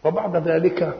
وبعد ذلك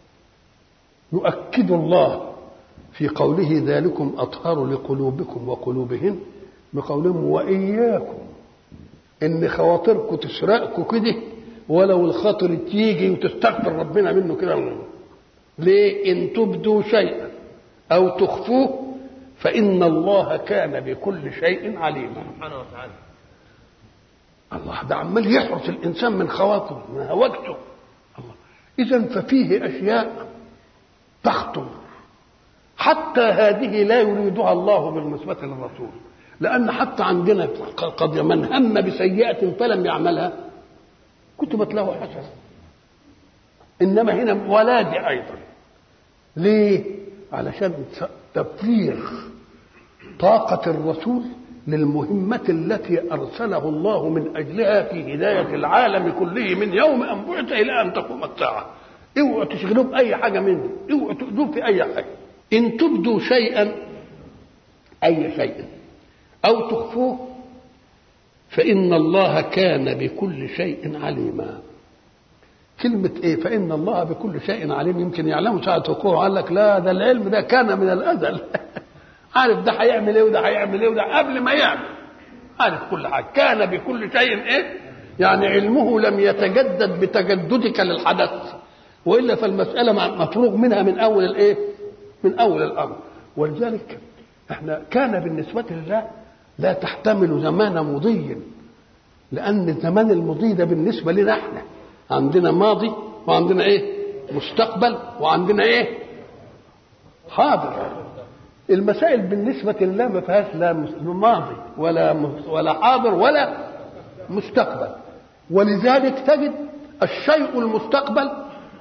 يؤكد الله في قوله ذلكم أطهر لقلوبكم وقلوبهن بقولهم وإياكم إن خواطركم تسرقكم كده ولو الخاطر تيجي وتستغفر ربنا منه كده ليه إن تبدوا شيئا أو تخفوه فإن الله كان بكل شيء عليما سبحانه وتعالى الله ده عمال يحرس الإنسان من خواطره من هوجته الله إذا ففيه أشياء تخطر حتى هذه لا يريدها الله بالنسبة للرسول لأن حتى عندنا قد من هم بسيئة فلم يعملها كتبت له حسنة إنما هنا ولادي أيضا ليه؟ علشان تفريغ طاقة الرسول للمهمة التي أرسله الله من أجلها في هداية العالم كله من يوم أن بعث إلى أن تقوم الساعة اوعوا تشغلوه بأي حاجة منه اوعوا تؤذوه في أي حاجة إن تبدوا شيئا أي شيء أو تخفوه فإن الله كان بكل شيء عليما كلمة إيه فإن الله بكل شيء عليم يمكن يعلمه ساعة وقوعه قال لك لا ده العلم ده كان من الأزل عارف ده هيعمل إيه وده هيعمل إيه وده قبل ما يعمل عارف كل حاجة كان بكل شيء إيه يعني علمه لم يتجدد بتجددك للحدث وإلا فالمسألة مفروغ منها من أول الإيه من أول الأمر ولذلك احنا كان بالنسبة لله لا تحتمل زمان مضي لأن الزمان المضي ده بالنسبة لنا احنا عندنا ماضي وعندنا ايه مستقبل وعندنا ايه حاضر المسائل بالنسبة لله ما فيهاش لا ماضي ولا ولا حاضر ولا مستقبل ولذلك تجد الشيء المستقبل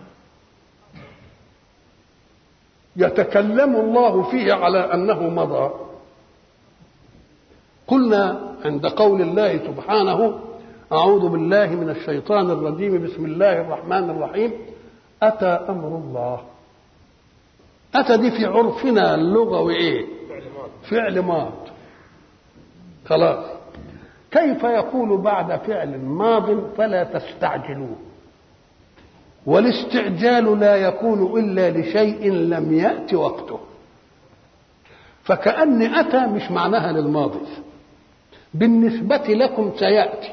يتكلم الله فيه على انه مضى قلنا عند قول الله سبحانه اعوذ بالله من الشيطان الرجيم بسم الله الرحمن الرحيم اتى امر الله اتى دي في عرفنا اللغوي ايه فعل ماض خلاص كيف يقول بعد فعل ماض فلا تستعجلوه والاستعجال لا يكون الا لشيء لم يات وقته فكأن أتى مش معناها للماضي بالنسبة لكم سيأتي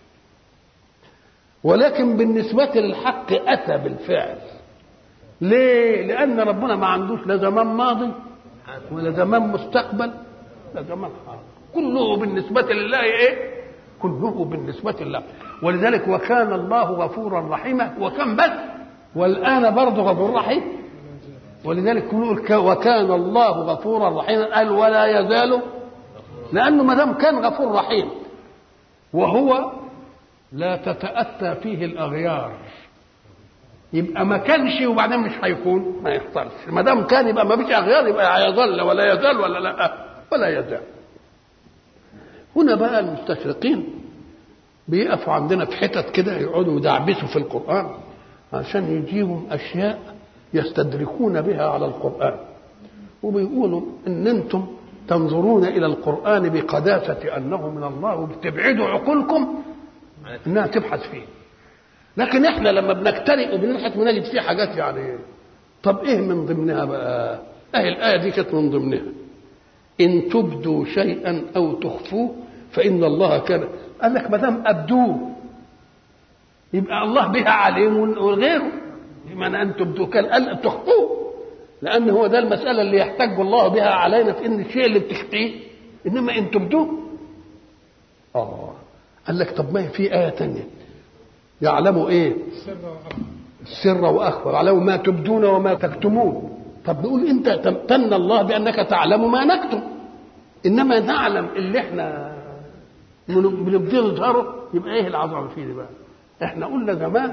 ولكن بالنسبة للحق أتى بالفعل ليه؟ لأن ربنا ما عندوش لا زمان ماضي ولا زمان مستقبل لا زمان حاضر كله بالنسبة لله إيه؟ كله بالنسبة لله ولذلك وكان الله غفورا رحيما وكان بس والآن برضه غفور رحيم ولذلك نقول وكان الله غفورا رحيما قال ولا يزال لأنه ما دام كان غفور رحيم وهو لا تتأتى فيه الأغيار يبقى ما كانش وبعدين مش هيكون ما يحصلش ما دام كان يبقى ما فيش أغيار يبقى هيظل ولا يزال ولا لا ولا يزال هنا بقى المستشرقين بيقفوا عندنا في حتت كده يقعدوا يدعبسوا في القرآن عشان يجيبوا أشياء يستدركون بها على القرآن وبيقولوا إن أنتم تنظرون إلى القرآن بقداسة أنه من الله وبتبعدوا عقولكم إنها تبحث فيه لكن إحنا لما بنجترئ وبنبحث بنجد فيه حاجات يعني طب إيه من ضمنها بقى؟ أهي الآية دي كانت من ضمنها إن تبدوا شيئا أو تخفوه فإن الله كان قال لك ما دام أبدوه يبقى الله بها عليم وغيره بمعنى أن تبدوا كان قال تخفوه لأن هو ده المسألة اللي يحتاج الله بها علينا في إن الشيء اللي بتخفيه إنما إن تبدوه آه قال لك طب ما في آية تانية يعلموا إيه السر وأخفى يعلموا ما تبدون وما تكتمون طب نقول أنت تمتن الله بأنك تعلم ما نكتم إنما نعلم اللي إحنا بنبتدي نظهره يبقى إيه العظمة فيه بقى إحنا قلنا زمان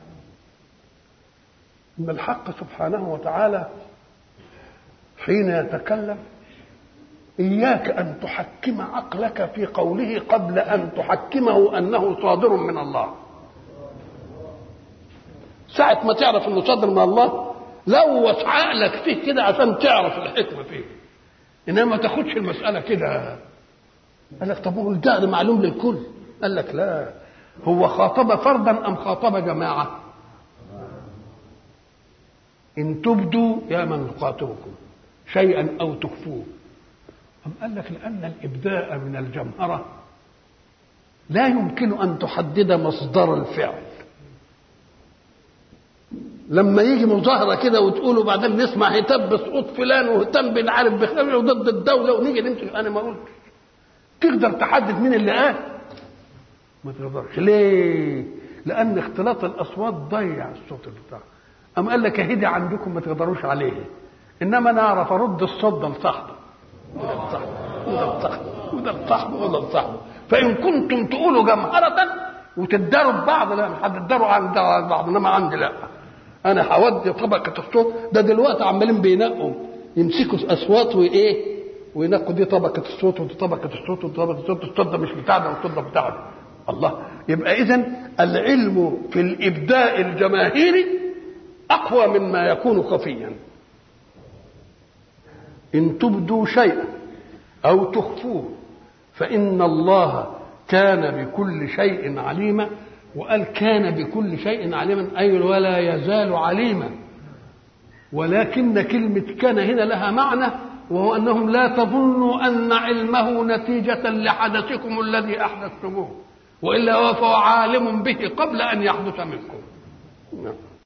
ان الحق سبحانه وتعالى حين يتكلم اياك ان تحكم عقلك في قوله قبل ان تحكمه انه صادر من الله ساعة ما تعرف انه صادر من الله لوث عقلك فيه كده عشان تعرف الحكمة فيه انما ما تاخدش المسألة كده قال لك طب هو الجهل معلوم للكل قال لك لا هو خاطب فردا ام خاطب جماعه؟ قال لك خاطب فردا ام خاطب جماعه؟ قال لك لا هو خاطب فردا ام خاطب جماعه؟ قال لك لا هو خاطب فردا ام خاطب جماعه؟ قال لك لا هو خاطب فردا ام خاطب جماعه؟ قال لك لا هو خاطب فردا ام خاطب جماعه؟ إن تبدوا يا من خاطبكم شيئا أو تخفوه أم قال لك لأن الإبداء من الجمهرة لا يمكن أن تحدد مصدر الفعل لما يجي مظاهرة كده وتقولوا بعدين نسمع هتاب بسقوط فلان وهتام بن عارف بخلاف ضد الدولة ونيجي نمسك أنا ما قلتش تقدر تحدد مين اللي قال ما تقدرش ليه؟ لأن اختلاط الأصوات ضيع الصوت بتاعه أم قال لك اهدي عندكم ما تقدروش عليه إنما أنا أعرف أرد الصوت ده لصاحبه وده لصاحبه وده لصاحبه وده لصاحبه وده لصاحبه فإن كنتم تقولوا جمهرة وتداروا ببعض لا مش هتداروا عند بعض إنما عندي لا أنا هودي طبقة الصوت ده دلوقتي عمالين بينقوا يمسكوا أصوات وإيه وينقوا دي طبقة الصوت ودي طبقة الصوت ودي طبقة الصوت الصوت ده مش بتاعنا والصوت ده بتاعنا الله يبقى إذا العلم في الإبداء الجماهيري أقوى مما يكون خفيا إن تبدوا شيئا أو تخفوه فإن الله كان بكل شيء عليما وقال كان بكل شيء عليما أي ولا يزال عليما ولكن كلمة كان هنا لها معنى وهو أنهم لا تظنوا أن علمه نتيجة لحدثكم الذي أحدثتموه وإلا هو فهو عالم به قبل أن يحدث منكم نعم